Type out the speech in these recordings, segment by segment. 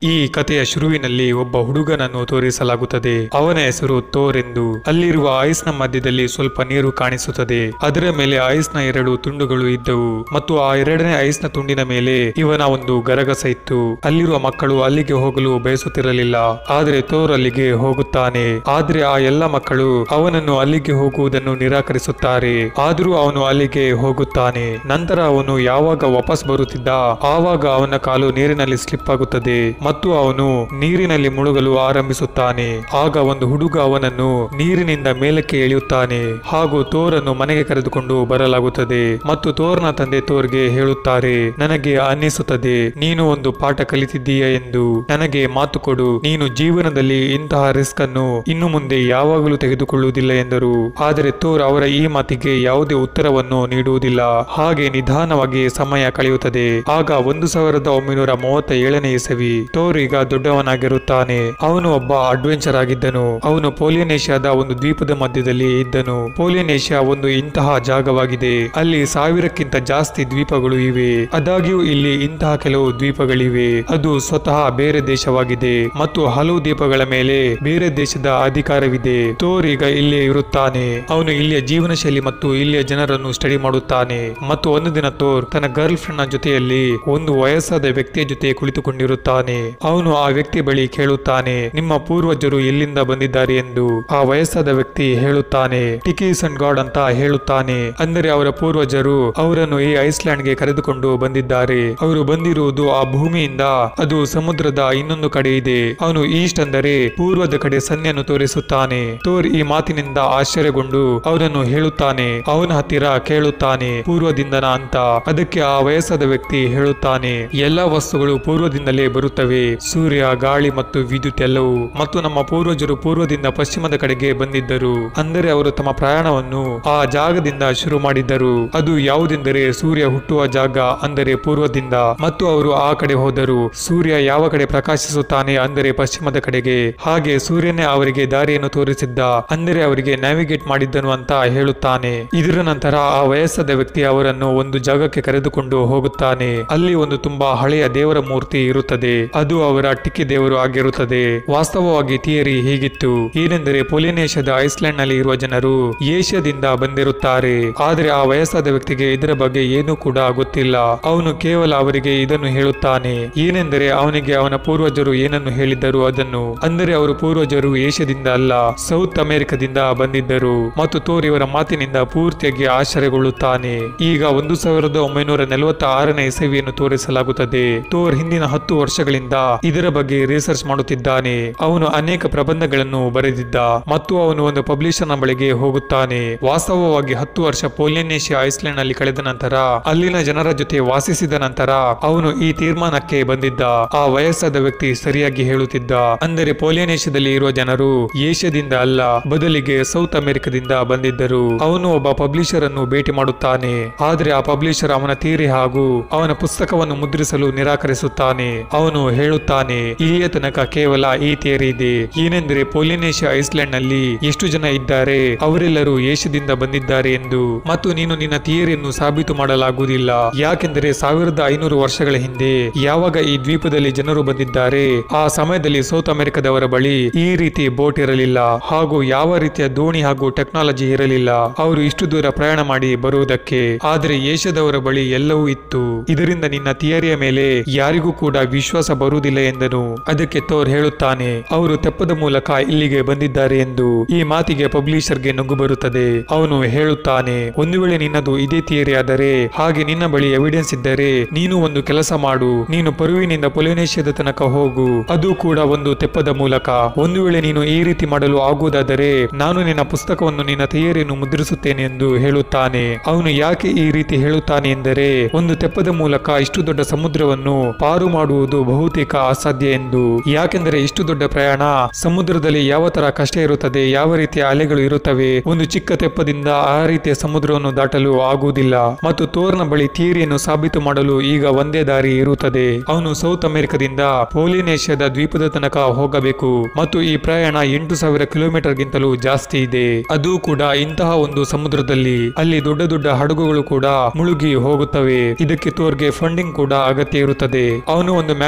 ಈ ಕಥೆಯ ಶುರುವಿನಲ್ಲಿ ಒಬ್ಬ ಹುಡುಗನನ್ನು ತೋರಿಸಲಾಗುತ್ತದೆ ಅವನ ಹೆಸರು ಥೋರ್ ಎಂದು ಅಲ್ಲಿರುವ ಐಸ್ ನ ಮಧ್ಯದಲ್ಲಿ ಸ್ವಲ್ಪ ನೀರು ಕಾಣಿಸುತ್ತದೆ ಅದರ ಮೇಲೆ ಐಸ್ ನ ಎರಡು ತುಂಡುಗಳು ಇದ್ದವು ಮತ್ತು ಆ ಎರಡನೇ ಐಸ್ ನ ತುಂಡಿನ ಮೇಲೆ ಇವನ ಒಂದು ಗರಗಸ ಇತ್ತು ಅಲ್ಲಿರುವ ಮಕ್ಕಳು ಅಲ್ಲಿಗೆ ಹೋಗಲು ಬಯಸುತ್ತಿರಲಿಲ್ಲ ಆದರೆ ಥೋರ್ ಅಲ್ಲಿಗೆ ಹೋಗುತ್ತಾನೆ ಆದ್ರೆ ಆ ಎಲ್ಲ ಮಕ್ಕಳು ಅವನನ್ನು ಅಲ್ಲಿಗೆ ಹೋಗುವುದನ್ನು ನಿರಾಕರಿಸುತ್ತಾರೆ ಆದರೂ ಅವನು ಅಲ್ಲಿಗೆ ಹೋಗುತ್ತಾನೆ ನಂತರ ಅವನು ಯಾವಾಗ ವಾಪಸ್ ಬರುತ್ತಿದ್ದ ಆವಾಗ ಅವನ ಕಾಲು ನೀರಿನಲ್ಲಿ ಸ್ಲಿಪ್ ಆಗುತ್ತದೆ ಮತ್ತು ಅವನು ನೀರಿನಲ್ಲಿ ಮುಳುಗಲು ಆರಂಭಿಸುತ್ತಾನೆ ಆಗ ಒಂದು ಹುಡುಗ ಅವನನ್ನು ನೀರಿನಿಂದ ಮೇಲಕ್ಕೆ ಎಳೆಯುತ್ತಾನೆ ಹಾಗೂ ತೋರನ್ನು ಮನೆಗೆ ಕರೆದುಕೊಂಡು ಬರಲಾಗುತ್ತದೆ ಮತ್ತು ತೋರ್ನ ತಂದೆ ತೋರ್ಗೆ ಹೇಳುತ್ತಾರೆ ನನಗೆ ಅನ್ನಿಸುತ್ತದೆ ನೀನು ಒಂದು ಪಾಠ ಕಲಿತಿದ್ದೀಯ ಎಂದು ನನಗೆ ಮಾತು ಕೊಡು ನೀನು ಜೀವನದಲ್ಲಿ ಇಂತಹ ರಿಸ್ಕ್ ಅನ್ನು ಇನ್ನು ಮುಂದೆ ಯಾವಾಗಲೂ ತೆಗೆದುಕೊಳ್ಳುವುದಿಲ್ಲ ಎಂದರು ಆದರೆ ತೋರ್ ಅವರ ಈ ಮಾತಿಗೆ ಯಾವುದೇ ಉತ್ತರವನ್ನು ನೀಡುವುದಿಲ್ಲ ಹಾಗೆ ನಿಧಾನವಾಗಿ ಸಮಯ ಕಳೆಯುತ್ತದೆ ಆಗ ಒಂದು ಸಾವಿರದ ಒಂಬೈನೂರ ಮೂವತ್ತ ಏಳನೇ ಇಸವಿ ಥೋರ್ ಈಗ ದೊಡ್ಡವನಾಗಿರುತ್ತಾನೆ ಅವನು ಒಬ್ಬ ಅಡ್ವೆಂಚರ್ ಆಗಿದ್ದನು ಅವನು ಪೋಲಿಯನೇಷ್ಯಾದ ಒಂದು ದ್ವೀಪದ ಮಧ್ಯದಲ್ಲಿ ಇದ್ದನು ಪೋಲಿಯನೇಷ್ಯಾ ಒಂದು ಇಂತಹ ಜಾಗವಾಗಿದೆ ಅಲ್ಲಿ ಸಾವಿರಕ್ಕಿಂತ ಜಾಸ್ತಿ ದ್ವೀಪಗಳು ಇವೆ ಆದಾಗ್ಯೂ ಇಲ್ಲಿ ಇಂತಹ ಕೆಲವು ದ್ವೀಪಗಳಿವೆ ಅದು ಸ್ವತಃ ಬೇರೆ ದೇಶವಾಗಿದೆ ಮತ್ತು ಹಲವು ದ್ವೀಪಗಳ ಮೇಲೆ ಬೇರೆ ದೇಶದ ಅಧಿಕಾರವಿದೆ ಥೋರ್ ಈಗ ಇಲ್ಲೇ ಇರುತ್ತಾನೆ ಅವನು ಇಲ್ಲಿಯ ಜೀವನ ಶೈಲಿ ಮತ್ತು ಇಲ್ಲಿಯ ಜನರನ್ನು ಸ್ಟಡಿ ಮಾಡುತ್ತಾನೆ ಮತ್ತು ಒಂದು ದಿನ ಥೋರ್ ತನ್ನ ಗರ್ಲ್ ಫ್ರೆಂಡ್ ನ ಜೊತೆಯಲ್ಲಿ ಒಂದು ವಯಸ್ಸಾದ ವ್ಯಕ್ತಿಯ ಜೊತೆ ಕುಳಿತುಕೊಂಡಿರುತ್ತಾನೆ ಅವನು ಆ ವ್ಯಕ್ತಿ ಬಳಿ ಕೇಳುತ್ತಾನೆ ನಿಮ್ಮ ಪೂರ್ವಜರು ಎಲ್ಲಿಂದ ಬಂದಿದ್ದಾರೆ ಎಂದು ಆ ವಯಸ್ಸಾದ ವ್ಯಕ್ತಿ ಹೇಳುತ್ತಾನೆ ಟಿಕೀಸ್ ಅಂಡ್ ಗಾಡ್ ಅಂತ ಹೇಳುತ್ತಾನೆ ಅಂದರೆ ಅವರ ಪೂರ್ವಜರು ಅವರನ್ನು ಈ ಐಸ್ಲ್ಯಾಂಡ್ ಗೆ ಕರೆದುಕೊಂಡು ಬಂದಿದ್ದಾರೆ ಅವರು ಬಂದಿರುವುದು ಆ ಭೂಮಿಯಿಂದ ಅದು ಸಮುದ್ರದ ಇನ್ನೊಂದು ಕಡೆ ಇದೆ ಅವನು ಈಸ್ಟ್ ಅಂದರೆ ಪೂರ್ವದ ಕಡೆ ಸನ್ನೆಯನ್ನು ತೋರಿಸುತ್ತಾನೆ ಥೋರ್ ಈ ಮಾತಿನಿಂದ ಆಶ್ಚರ್ಯಗೊಂಡು ಅವನನ್ನು ಹೇಳುತ್ತಾನೆ ಅವನ ಹತ್ತಿರ ಕೇಳುತ್ತಾನೆ ಪೂರ್ವದಿಂದನ ಅಂತ ಅದಕ್ಕೆ ಆ ವಯಸ್ಸಾದ ವ್ಯಕ್ತಿ ಹೇಳುತ್ತಾನೆ ಎಲ್ಲಾ ವಸ್ತುಗಳು ಪೂರ್ವದಿಂದಲೇ ಬರುತ್ತವೆ ಸೂರ್ಯ ಗಾಳಿ ಮತ್ತು ವಿದ್ಯುತ್ ಎಲ್ಲವೂ ಮತ್ತು ನಮ್ಮ ಪೂರ್ವಜರು ಪೂರ್ವದಿಂದ ಪಶ್ಚಿಮದ ಕಡೆಗೆ ಬಂದಿದ್ದರು ಅಂದರೆ ಅವರು ತಮ್ಮ ಪ್ರಯಾಣವನ್ನು ಆ ಜಾಗದಿಂದ ಶುರು ಮಾಡಿದ್ದರು ಅದು ಯಾವುದೆಂದರೆ ಸೂರ್ಯ ಹುಟ್ಟುವ ಜಾಗ ಅಂದರೆ ಪೂರ್ವದಿಂದ ಮತ್ತು ಅವರು ಆ ಕಡೆ ಹೋದರು ಸೂರ್ಯ ಯಾವ ಕಡೆ ಪ್ರಕಾಶಿಸುತ್ತಾನೆ ಅಂದರೆ ಪಶ್ಚಿಮದ ಕಡೆಗೆ ಹಾಗೆ ಸೂರ್ಯನೇ ಅವರಿಗೆ ದಾರಿಯನ್ನು ತೋರಿಸಿದ್ದ ಅಂದರೆ ಅವರಿಗೆ ನ್ಯಾವಿಗೇಟ್ ಮಾಡಿದ್ದನು ಅಂತ ಹೇಳುತ್ತಾನೆ ಇದರ ನಂತರ ಆ ವಯಸ್ಸಾದ ವ್ಯಕ್ತಿ ಅವರನ್ನು ಒಂದು ಜಾಗಕ್ಕೆ ಕರೆದುಕೊಂಡು ಹೋಗುತ್ತಾನೆ ಅಲ್ಲಿ ಒಂದು ತುಂಬಾ ಹಳೆಯ ದೇವರ ಮೂರ್ತಿ ಇರುತ್ತದೆ ಅದು ಅವರ ಟಿಕ್ಕಿ ದೇವರು ಆಗಿರುತ್ತದೆ ವಾಸ್ತವವಾಗಿ ಥಿಯರಿ ಹೀಗಿತ್ತು ಏನೆಂದರೆ ಪೊಲಿನೇಷ್ಯಾದ ಐಸ್ಲ್ಯಾಂಡ್ ನಲ್ಲಿ ಇರುವ ಜನರು ಏಷ್ಯಾದಿಂದ ಬಂದಿರುತ್ತಾರೆ ಆದರೆ ಆ ವಯಸ್ಸಾದ ವ್ಯಕ್ತಿಗೆ ಇದರ ಬಗ್ಗೆ ಏನೂ ಕೂಡ ಗೊತ್ತಿಲ್ಲ ಅವನು ಕೇವಲ ಅವರಿಗೆ ಇದನ್ನು ಹೇಳುತ್ತಾನೆ ಏನೆಂದರೆ ಅವನಿಗೆ ಅವನ ಪೂರ್ವಜರು ಏನನ್ನು ಹೇಳಿದ್ದರು ಅದನ್ನು ಅಂದರೆ ಅವರು ಪೂರ್ವಜರು ಏಷ್ಯಾದಿಂದ ಅಲ್ಲ ಸೌತ್ ಅಮೆರಿಕದಿಂದ ಬಂದಿದ್ದರು ಮತ್ತು ತೋರ್ ಇವರ ಮಾತಿನಿಂದ ಪೂರ್ತಿಯಾಗಿ ಆಶ್ಚರ್ಯಗೊಳ್ಳುತ್ತಾನೆ ಈಗ ಒಂದು ಸಾವಿರದ ಒಂಬೈನೂರ ನಲವತ್ತ ಆರನೇ ಇಸವಿಯನ್ನು ತೋರಿಸಲಾಗುತ್ತದೆ ತೋರ್ ಹಿಂದಿನ ಹತ್ತು ವರ್ಷಗಳಿಂದ ಇದರ ಬಗ್ಗೆ ರಿಸರ್ಚ್ ಮಾಡುತ್ತಿದ್ದಾನೆ ಅವನು ಅನೇಕ ಪ್ರಬಂಧಗಳನ್ನು ಬರೆದಿದ್ದ ಮತ್ತು ಅವನು ಒಂದು ಪಬ್ಲಿಷರ್ ನ ಬಳಿಗೆ ಹೋಗುತ್ತಾನೆ ವಾಸ್ತವವಾಗಿ ಹತ್ತು ವರ್ಷ ಪೋಲಿನೇಷಿಯಾ ಐಸ್ಲ್ಯಾಂಡ್ ನಲ್ಲಿ ಕಳೆದ ನಂತರ ಅಲ್ಲಿನ ಜನರ ಜೊತೆ ವಾಸಿಸಿದ ನಂತರ ಅವನು ಈ ತೀರ್ಮಾನಕ್ಕೆ ಬಂದಿದ್ದ ಆ ವಯಸ್ಸಾದ ವ್ಯಕ್ತಿ ಸರಿಯಾಗಿ ಹೇಳುತ್ತಿದ್ದ ಅಂದರೆ ಪೋಲಿನೇಷ್ಯಾದಲ್ಲಿ ಇರುವ ಜನರು ಏಷ್ಯಾದಿಂದ ಅಲ್ಲ ಬದಲಿಗೆ ಸೌತ್ ಅಮೆರಿಕದಿಂದ ಬಂದಿದ್ದರು ಅವನು ಒಬ್ಬ ಪಬ್ಲಿಷರ್ ಅನ್ನು ಭೇಟಿ ಮಾಡುತ್ತಾನೆ ಆದ್ರೆ ಆ ಪಬ್ಲಿಷರ್ ಅವನ ಥಿಯರಿ ಹಾಗೂ ಅವನ ಪುಸ್ತಕವನ್ನು ಮುದ್ರಿಸಲು ನಿರಾಕರಿಸುತ್ತಾನೆ ಅವನು ಹೇಳುತ್ತಾನೆ ಇಲ್ಲಿಯ ತನಕ ಕೇವಲ ಈ ಥಿಯರಿ ಇದೆ ಏನೆಂದರೆ ಪೋಲಿನೇಷಿಯಾ ಐಸ್ಲ್ಯಾಂಡ್ ನಲ್ಲಿ ಎಷ್ಟು ಜನ ಇದ್ದಾರೆ ಅವರೆಲ್ಲರೂ ಏಷ್ಯಾದಿಂದ ಬಂದಿದ್ದಾರೆ ಎಂದು ಮತ್ತು ನೀನು ನಿನ್ನ ಥಿಯರಿಯನ್ನು ಸಾಬೀತು ಮಾಡಲಾಗುವುದಿಲ್ಲ ಯಾಕೆಂದರೆ ಸಾವಿರದ ಐನೂರು ವರ್ಷಗಳ ಹಿಂದೆ ಯಾವಾಗ ಈ ದ್ವೀಪದಲ್ಲಿ ಜನರು ಬಂದಿದ್ದಾರೆ ಆ ಸಮಯದಲ್ಲಿ ಸೌತ್ ಅಮೆರಿಕದವರ ಬಳಿ ಈ ರೀತಿ ಬೋಟ್ ಇರಲಿಲ್ಲ ಹಾಗೂ ಯಾವ ರೀತಿಯ ದೋಣಿ ಹಾಗೂ ಟೆಕ್ನಾಲಜಿ ಇರಲಿಲ್ಲ ಅವರು ಇಷ್ಟು ದೂರ ಪ್ರಯಾಣ ಮಾಡಿ ಬರುವುದಕ್ಕೆ ಆದರೆ ಏಷ್ಯಾದವರ ಬಳಿ ಎಲ್ಲವೂ ಇತ್ತು ಇದರಿಂದ ನಿನ್ನ ಥಿಯರಿಯ ಮೇಲೆ ಯಾರಿಗೂ ಕೂಡ ವಿಶ್ವಾಸ ಬರುವುದಿಲ್ಲ ಎಂದನು ಅದಕ್ಕೆ ತೋರ್ ಹೇಳುತ್ತಾನೆ ಅವರು ತೆಪ್ಪದ ಮೂಲಕ ಇಲ್ಲಿಗೆ ಬಂದಿದ್ದಾರೆ ಎಂದು ಈ ಮಾತಿಗೆ ಪಬ್ಲಿಷರ್ಗೆ ನಗು ಬರುತ್ತದೆ ಅವನು ಹೇಳುತ್ತಾನೆ ಒಂದು ವೇಳೆ ನಿನ್ನದು ಇದೇ ಥಿಯರಿ ಆದರೆ ಹಾಗೆ ನಿನ್ನ ಬಳಿ ಎವಿಡೆನ್ಸ್ ಇದ್ದರೆ ನೀನು ಒಂದು ಕೆಲಸ ಮಾಡು ನೀನು ಪರುವಿನಿಂದ ಪೊಲಿನೇಷ್ಯಾದ ತನಕ ಹೋಗು ಅದು ಕೂಡ ಒಂದು ತೆಪ್ಪದ ಮೂಲಕ ಒಂದು ವೇಳೆ ನೀನು ಈ ರೀತಿ ಮಾಡಲು ಆಗುವುದಾದರೆ ನಾನು ನಿನ್ನ ಪುಸ್ತಕವನ್ನು ನಿನ್ನ ಥಿಯರಿಯನ್ನು ಮುದ್ರಿಸುತ್ತೇನೆ ಎಂದು ಹೇಳುತ್ತಾನೆ ಅವನು ಯಾಕೆ ಈ ರೀತಿ ಹೇಳುತ್ತಾನೆ ಎಂದರೆ ಒಂದು ತೆಪ್ಪದ ಮೂಲಕ ಇಷ್ಟು ದೊಡ್ಡ ಸಮುದ್ರವನ್ನು ಪಾರು ಮಾಡುವುದು ಬಹುತೇಕ ಅಸಾಧ್ಯ ಎಂದು ಯಾಕೆಂದರೆ ಇಷ್ಟು ದೊಡ್ಡ ಪ್ರಯಾಣ ಸಮುದ್ರದಲ್ಲಿ ಯಾವ ತರ ಕಷ್ಟ ಇರುತ್ತದೆ ಯಾವ ರೀತಿಯ ಅಲೆಗಳು ಇರುತ್ತವೆ ಒಂದು ಚಿಕ್ಕ ತೆಪ್ಪದಿಂದ ಆ ರೀತಿಯ ಸಮುದ್ರವನ್ನು ದಾಟಲು ಆಗುವುದಿಲ್ಲ ಮತ್ತು ತೋರ್ನ ಬಳಿ ಥಿಯರಿಯನ್ನು ಸಾಬೀತು ಮಾಡಲು ಈಗ ಒಂದೇ ದಾರಿ ಇರುತ್ತದೆ ಅವನು ಸೌತ್ ಅಮೆರಿಕದಿಂದ ಪೋಲಿನೇಷ್ಯಾದ ದ್ವೀಪದ ತನಕ ಹೋಗಬೇಕು ಮತ್ತು ಈ ಪ್ರಯಾಣ ಎಂಟು ಸಾವಿರ ಕಿಲೋಮೀಟರ್ಗಿಂತಲೂ ಜಾಸ್ತಿ ಇದೆ ಅದು ಕೂಡ ಇಂತಹ ಒಂದು ಸಮುದ್ರದಲ್ಲಿ ಅಲ್ಲಿ ದೊಡ್ಡ ದೊಡ್ಡ ಹಡಗುಗಳು ಕೂಡ ಮುಳುಗಿ ಹೋಗುತ್ತವೆ ಇದಕ್ಕೆ ತೋರ್ಗೆ ಫಂಡಿಂಗ್ ಕೂಡ ಅಗತ್ಯ ಇರುತ್ತದೆ ಅವನು ಒಂದು ಮ್ಯಾಗಝಿನ್ ಅವನ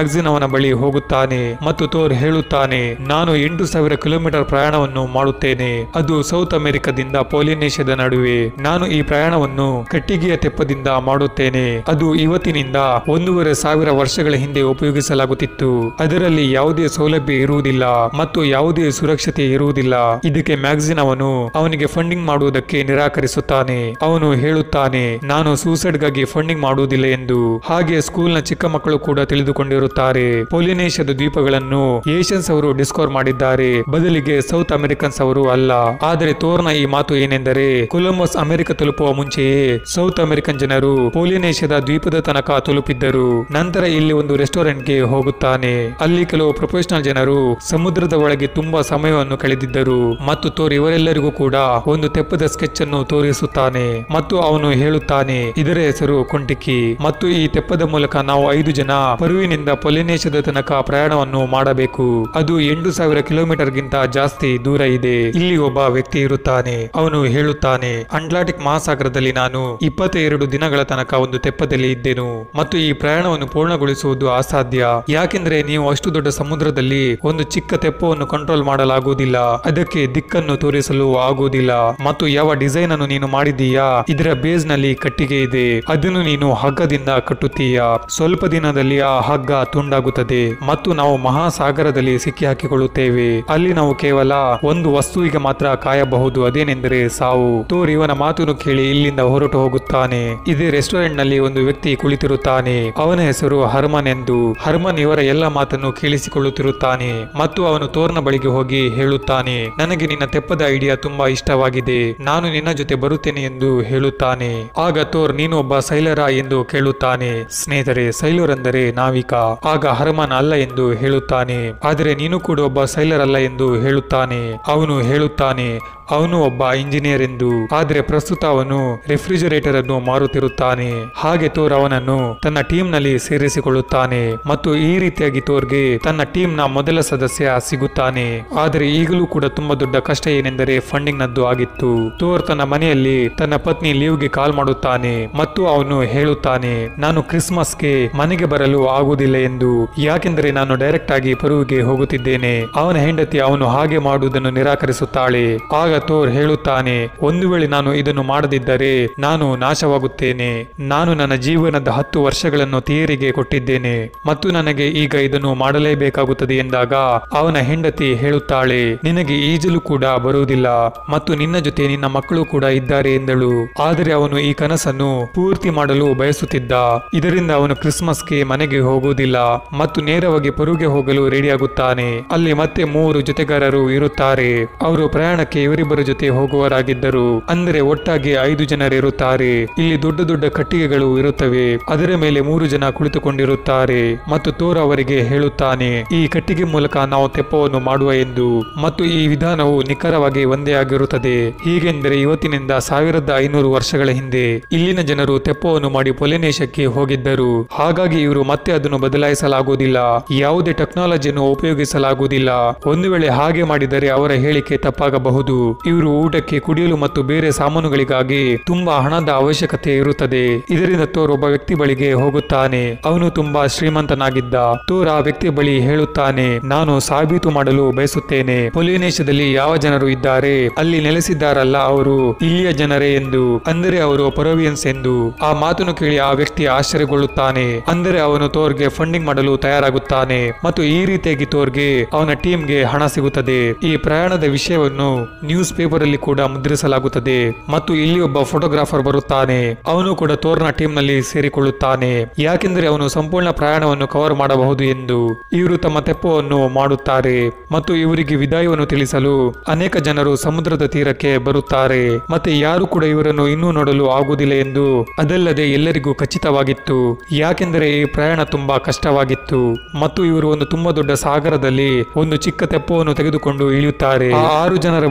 ಅವನ ಬಳಿ ಹೋಗುತ್ತಾನೆ ಮತ್ತು ಥೋರ್ ಹೇಳುತ್ತಾನೆ ನಾನು ಎಂಟು ಸಾವಿರ ಕಿಲೋಮೀಟರ್ ಪ್ರಯಾಣವನ್ನು ಮಾಡುತ್ತೇನೆ ಅದು ಸೌತ್ ಅಮೆರಿಕದಿಂದ ಪೋಲಿನೇಷ್ಯಾದ ನಡುವೆ ನಾನು ಈ ಪ್ರಯಾಣವನ್ನು ಕಟ್ಟಿಗೆಯ ತೆಪ್ಪದಿಂದ ಮಾಡುತ್ತೇನೆ ಅದು ಇವತ್ತಿನಿಂದ ಒಂದೂವರೆ ಸಾವಿರ ವರ್ಷಗಳ ಹಿಂದೆ ಉಪಯೋಗಿಸಲಾಗುತ್ತಿತ್ತು ಅದರಲ್ಲಿ ಯಾವುದೇ ಸೌಲಭ್ಯ ಇರುವುದಿಲ್ಲ ಮತ್ತು ಯಾವುದೇ ಸುರಕ್ಷತೆ ಇರುವುದಿಲ್ಲ ಇದಕ್ಕೆ ಮ್ಯಾಗಝಿನ್ ಅವನು ಅವನಿಗೆ ಫಂಡಿಂಗ್ ಮಾಡುವುದಕ್ಕೆ ನಿರಾಕರಿಸುತ್ತಾನೆ ಅವನು ಹೇಳುತ್ತಾನೆ ನಾನು ಸೂಸೈಡ್ ಗಾಗಿ ಫಂಡಿಂಗ್ ಮಾಡುವುದಿಲ್ಲ ಎಂದು ಹಾಗೆ ಸ್ಕೂಲ್ನ ಚಿಕ್ಕ ಮಕ್ಕಳು ಕೂಡ ತಿಳಿದುಕೊಂಡಿರುತ್ತಾರೆ ಪೊಲಿನೇಷ್ಯಾದ ದ್ವೀಪಗಳನ್ನು ಏಷ್ಯನ್ಸ್ ಅವರು ಡಿಸ್ಕವರ್ ಮಾಡಿದ್ದಾರೆ ಬದಲಿಗೆ ಸೌತ್ ಅಮೆರಿಕನ್ಸ್ ಅವರು ಅಲ್ಲ ಆದರೆ ತೋರ್ನ ಈ ಮಾತು ಏನೆಂದರೆ ಕೊಲಂಬಸ್ ಅಮೆರಿಕ ತಲುಪುವ ಮುಂಚೆಯೇ ಸೌತ್ ಅಮೆರಿಕನ್ ಜನರು ಪೋಲಿನೇಷ್ಯಾದ ದ್ವೀಪದ ತನಕ ತಲುಪಿದ್ದರು ನಂತರ ಇಲ್ಲಿ ಒಂದು ರೆಸ್ಟೋರೆಂಟ್ಗೆ ಹೋಗುತ್ತಾನೆ ಅಲ್ಲಿ ಕೆಲವು ಪ್ರೊಫೆಷನಲ್ ಜನರು ಸಮುದ್ರದ ಒಳಗೆ ತುಂಬಾ ಸಮಯವನ್ನು ಕಳೆದಿದ್ದರು ಮತ್ತು ತೋರ್ ಇವರೆಲ್ಲರಿಗೂ ಕೂಡ ಒಂದು ತೆಪ್ಪದ ಸ್ಕೆಚ್ ಅನ್ನು ತೋರಿಸುತ್ತಾನೆ ಮತ್ತು ಅವನು ಹೇಳುತ್ತಾನೆ ಇದರ ಹೆಸರು ಕೊಂಟಿಕಿ ಮತ್ತು ಈ ತೆಪ್ಪದ ಮೂಲಕ ನಾವು ಐದು ಜನ ಪರುವಿನಿಂದ ಪೊಲಿನೇಷ್ಯಾದ ತನಕ ಪ್ರಯಾಣವನ್ನು ಮಾಡಬೇಕು ಅದು ಎಂಟು ಸಾವಿರ ಕಿಲೋಮೀಟರ್ ಗಿಂತ ಜಾಸ್ತಿ ದೂರ ಇದೆ ಇಲ್ಲಿ ಒಬ್ಬ ವ್ಯಕ್ತಿ ಇರುತ್ತಾನೆ ಅವನು ಹೇಳುತ್ತಾನೆ ಅಟ್ಲಾಂಟಿಕ್ ಮಹಾಸಾಗರದಲ್ಲಿ ನಾನು ಇಪ್ಪತ್ತೆರಡು ದಿನಗಳ ತನಕ ಒಂದು ತೆಪ್ಪದಲ್ಲಿ ಇದ್ದೆನು ಮತ್ತು ಈ ಪ್ರಯಾಣವನ್ನು ಪೂರ್ಣಗೊಳಿಸುವುದು ಅಸಾಧ್ಯ ಯಾಕೆಂದ್ರೆ ನೀವು ಅಷ್ಟು ದೊಡ್ಡ ಸಮುದ್ರದಲ್ಲಿ ಒಂದು ಚಿಕ್ಕ ತೆಪ್ಪವನ್ನು ಕಂಟ್ರೋಲ್ ಮಾಡಲಾಗುವುದಿಲ್ಲ ಅದಕ್ಕೆ ದಿಕ್ಕನ್ನು ತೋರಿಸಲು ಆಗುವುದಿಲ್ಲ ಮತ್ತು ಯಾವ ಡಿಸೈನ್ ಅನ್ನು ನೀನು ಮಾಡಿದೀಯಾ ಇದರ ಬೇಸ್ ನಲ್ಲಿ ಕಟ್ಟಿಗೆ ಇದೆ ಅದನ್ನು ನೀನು ಹಗ್ಗದಿಂದ ಕಟ್ಟುತ್ತೀಯಾ ಸ್ವಲ್ಪ ದಿನದಲ್ಲಿ ಆ ಹಗ್ಗ ತುಂಡಾಗುತ್ತದೆ ಮತ್ತು ನಾವು ಮಹಾಸಾಗರದಲ್ಲಿ ಸಿಕ್ಕಿ ಹಾಕಿಕೊಳ್ಳುತ್ತೇವೆ ಅಲ್ಲಿ ನಾವು ಕೇವಲ ಒಂದು ವಸ್ತುವಿಗೆ ಮಾತ್ರ ಕಾಯಬಹುದು ಅದೇನೆಂದರೆ ಸಾವು ತೋರ್ ಇವನ ಮಾತನ್ನು ಕೇಳಿ ಇಲ್ಲಿಂದ ಹೊರಟು ಹೋಗುತ್ತಾನೆ ಇದೇ ರೆಸ್ಟೋರೆಂಟ್ ನಲ್ಲಿ ಒಂದು ವ್ಯಕ್ತಿ ಕುಳಿತಿರುತ್ತಾನೆ ಅವನ ಹೆಸರು ಹರ್ಮನ್ ಎಂದು ಹರ್ಮನ್ ಇವರ ಎಲ್ಲ ಮಾತನ್ನು ಕೇಳಿಸಿಕೊಳ್ಳುತ್ತಿರುತ್ತಾನೆ ಮತ್ತು ಅವನು ತೋರ್ನ ಬಳಿಗೆ ಹೋಗಿ ಹೇಳುತ್ತಾನೆ ನನಗೆ ನಿನ್ನ ತೆಪ್ಪದ ಐಡಿಯಾ ತುಂಬಾ ಇಷ್ಟವಾಗಿದೆ ನಾನು ನಿನ್ನ ಜೊತೆ ಬರುತ್ತೇನೆ ಎಂದು ಹೇಳುತ್ತಾನೆ ಆಗ ತೋರ್ ನೀನು ಒಬ್ಬ ಸೈಲರ ಎಂದು ಕೇಳುತ್ತಾನೆ ಸ್ನೇಹಿತರೆ ಸೈಲರ್ ಅಂದರೆ ನಾವಿಕ ಆಗ ಹರ್ಮನ್ ಅಲ್ಲ ಎಂದು ಹೇಳುತ್ತಾನೆ ಆದರೆ ನೀನು ಕೂಡ ಒಬ್ಬ ಸೈಲರ್ ಅಲ್ಲ ಎಂದು ಹೇಳುತ್ತಾನೆ ಅವನು ಹೇಳುತ್ತಾನೆ ಅವನು ಒಬ್ಬ ಇಂಜಿನಿಯರ್ ಎಂದು ಆದರೆ ಪ್ರಸ್ತುತ ಅವನು ರೆಫ್ರಿಜರೇಟರ್ ಅನ್ನು ಮಾರುತ್ತಿರುತ್ತಾನೆ ಹಾಗೆ ತೋರ್ ಅವನನ್ನು ತನ್ನ ಟೀಮ್ ನಲ್ಲಿ ಸೇರಿಸಿಕೊಳ್ಳುತ್ತಾನೆ ಮತ್ತು ಈ ರೀತಿಯಾಗಿ ತೋರ್ಗೆ ತನ್ನ ಟೀಮ್ ನ ಮೊದಲ ಸದಸ್ಯ ಸಿಗುತ್ತಾನೆ ಆದರೆ ಈಗಲೂ ಕೂಡ ತುಂಬಾ ದೊಡ್ಡ ಕಷ್ಟ ಏನೆಂದರೆ ಫಂಡಿಂಗ್ ನದ್ದು ಆಗಿತ್ತು ತೋರ್ ತನ್ನ ಮನೆಯಲ್ಲಿ ತನ್ನ ಪತ್ನಿ ಲೀವ್ಗೆ ಕಾಲ್ ಮಾಡುತ್ತಾನೆ ಮತ್ತು ಅವನು ಹೇಳುತ್ತಾನೆ ನಾನು ಕ್ರಿಸ್ಮಸ್ಗೆ ಮನೆಗೆ ಬರಲು ಆಗುವುದಿಲ್ಲ ಎಂದು ಯಾಕೆಂದರೆ ನಾನು ಡೈರೆಕ್ಟ್ ಆಗಿ ಪರುವಿಗೆ ಹೋಗುತ್ತಿದ್ದೇನೆ ಅವನ ಹೆಂಡತಿ ಅವನು ಹಾಗೆ ಮಾಡುವುದನ್ನು ನಿರಾಕರಿಸುತ್ತಾಳೆ ಆಗ ತೋರ್ ಹೇಳುತ್ತಾನೆ ಒಂದು ವೇಳೆ ನಾನು ಇದನ್ನು ಮಾಡದಿದ್ದರೆ ನಾನು ನಾಶವಾಗುತ್ತೇನೆ ನಾನು ನನ್ನ ಜೀವನದ ಹತ್ತು ವರ್ಷಗಳನ್ನು ತೇರಿಗೆ ಕೊಟ್ಟಿದ್ದೇನೆ ಮತ್ತು ನನಗೆ ಈಗ ಇದನ್ನು ಮಾಡಲೇಬೇಕಾಗುತ್ತದೆ ಎಂದಾಗ ಅವನ ಹೆಂಡತಿ ಹೇಳುತ್ತಾಳೆ ನಿನಗೆ ಈಜಲು ಕೂಡ ಬರುವುದಿಲ್ಲ ಮತ್ತು ನಿನ್ನ ಜೊತೆ ನಿನ್ನ ಮಕ್ಕಳು ಕೂಡ ಇದ್ದಾರೆ ಎಂದಳು ಆದರೆ ಅವನು ಈ ಕನಸನ್ನು ಪೂರ್ತಿ ಮಾಡಲು ಬಯಸುತ್ತಿದ್ದ ಇದರಿಂದ ಅವನು ಕ್ರಿಸ್ಮಸ್ಗೆ ಮನೆಗೆ ಹೋಗುವುದಿಲ್ಲ ಮತ್ತು ನೇರವಾಗಿ ಪರುಗೆ ಹೋಗಲು ರೆಡಿಯಾಗುತ್ತಾನೆ ಅಲ್ಲಿ ಮತ್ತೆ ಮೂವರು ಜೊತೆಗಾರರು ಇರುತ್ತಾರೆ ಅವರು ಪ್ರಯಾಣಕ್ಕೆ ಇವರಿಬ್ಬರ ಜೊತೆ ಹೋಗುವರಾಗಿದ್ದರು ಅಂದರೆ ಒಟ್ಟಾಗಿ ಐದು ಜನರಿರುತ್ತಾರೆ ಇಲ್ಲಿ ದೊಡ್ಡ ದೊಡ್ಡ ಕಟ್ಟಿಗೆಗಳು ಇರುತ್ತವೆ ಅದರ ಮೇಲೆ ಮೂರು ಜನ ಕುಳಿತುಕೊಂಡಿರುತ್ತಾರೆ ಮತ್ತು ತೋರ್ ಅವರಿಗೆ ಹೇಳುತ್ತಾನೆ ಈ ಕಟ್ಟಿಗೆ ಮೂಲಕ ನಾವು ತೆಪ್ಪವನ್ನು ಮಾಡುವ ಎಂದು ಮತ್ತು ಈ ವಿಧಾನವು ನಿಖರವಾಗಿ ಒಂದೇ ಆಗಿರುತ್ತದೆ ಹೀಗೆಂದರೆ ಇವತ್ತಿನಿಂದ ಸಾವಿರದ ಐನೂರು ವರ್ಷಗಳ ಹಿಂದೆ ಇಲ್ಲಿನ ಜನರು ತೆಪ್ಪವನ್ನು ಮಾಡಿ ಪೊಲಿನೇಷಕ್ಕೆ ಹೋಗಿದ್ದರು ಹಾಗಾಗಿ ಇವರು ಮತ್ತೆ ಅದನ್ನು ಬದಲಾಯಿಸಲಾಗುವುದಿಲ್ಲ ಯಾವುದೇ ಟೆಕ್ನಾಲಜಿಯನ್ನು ಉಪಯೋಗಿಸಲಾಗುವುದಿಲ್ಲ ಒಂದು ವೇಳೆ ಹಾಗೆ ಮಾಡಿದರೆ ಅವರ ಹೇಳಿಕೆ ತಪ್ಪಾಗಬಹುದು ಇವರು ಊಟಕ್ಕೆ ಕುಡಿಯಲು ಮತ್ತು ಬೇರೆ ಸಾಮಾನುಗಳಿಗಾಗಿ ತುಂಬಾ ಹಣದ ಅವಶ್ಯಕತೆ ಇರುತ್ತದೆ ಇದರಿಂದ ತೋರ್ ಒಬ್ಬ ವ್ಯಕ್ತಿ ಬಳಿಗೆ ಹೋಗುತ್ತಾನೆ ಅವನು ತುಂಬಾ ಶ್ರೀಮಂತನಾಗಿದ್ದ ತೋರ್ ಆ ವ್ಯಕ್ತಿ ಬಳಿ ಹೇಳುತ್ತಾನೆ ನಾನು ಸಾಬೀತು ಮಾಡಲು ಬಯಸುತ್ತೇನೆ ಪೊಲಿನೇಷ್ಯಾದಲ್ಲಿ ಯಾವ ಜನರು ಇದ್ದಾರೆ ಅಲ್ಲಿ ನೆಲೆಸಿದ್ದಾರಲ್ಲ ಅವರು ಇಲ್ಲಿಯ ಜನರೇ ಎಂದು ಅಂದರೆ ಅವರು ಪರೋವಿಯನ್ಸ್ ಎಂದು ಆ ಮಾತನ್ನು ಕೇಳಿ ಆ ವ್ಯಕ್ತಿ ಆಶ್ಚರ್ಯಗೊಳ್ಳುತ್ತಾನೆ ಅಂದರೆ ಅವನು ತೋರ್ಗೆ ಫಂಡಿಂಗ್ ಮಾಡಲು ತಯಾರಾಗುತ್ತಾನೆ ಮತ್ತು ಈ ರೀತಿಯಾಗಿ ತೋರ್ಗೆ ಅವನ ಟೀಮ್ಗೆ ಹಣ ಸಿಗುತ್ತದೆ ಈ ಪ್ರಯಾಣದ ವಿಷಯವನ್ನು ನ್ಯೂಸ್ ಪೇಪರ್ ಅಲ್ಲಿ ಕೂಡ ಮುದ್ರಿಸಲಾಗುತ್ತದೆ ಮತ್ತು ಇಲ್ಲಿ ಒಬ್ಬ ಫೋಟೋಗ್ರಾಫರ್ ಬರುತ್ತಾನೆ ಅವನು ಕೂಡ ತೋರ್ನ ಟೀಮ್ ನಲ್ಲಿ ಸೇರಿಕೊಳ್ಳುತ್ತಾನೆ ಯಾಕೆಂದರೆ ಅವನು ಸಂಪೂರ್ಣ ಪ್ರಯಾಣವನ್ನು ಕವರ್ ಮಾಡಬಹುದು ಎಂದು ಇವರು ತಮ್ಮ ತೆಪ್ಪವನ್ನು ಮಾಡುತ್ತಾರೆ ಮತ್ತು ಇವರಿಗೆ ವಿದಾಯವನ್ನು ತಿಳಿಸಲು ಅನೇಕ ಜನರು ಸಮುದ್ರದ ತೀರಕ್ಕೆ ಬರುತ್ತಾರೆ ಮತ್ತೆ ಯಾರು ಕೂಡ ಇವರನ್ನು ಇನ್ನೂ ನೋಡಲು ಆಗುವುದಿಲ್ಲ ಎಂದು ಅದಲ್ಲದೆ ಎಲ್ಲರಿಗೂ ಖಚಿತವಾಗಿತ್ತು ಯಾಕೆಂದರೆ ಈ ಪ್ರಯಾಣ ತುಂಬಾ ಕಷ್ಟವಾಗಿತ್ತು ಮತ್ತು ಇವರು ಒಂದು ತುಂಬಾ ದೊಡ್ಡ ಸಾಗರದಲ್ಲಿ ಒಂದು ಚಿಕ್ಕ ತೆಪ್ಪವನ್ನು ತೆಗೆದುಕೊಂಡು ಇಳಿಯುತ್ತಾರೆ ಆ ಆರು ಜನರ ಬಳಿ ಇವತ್ತು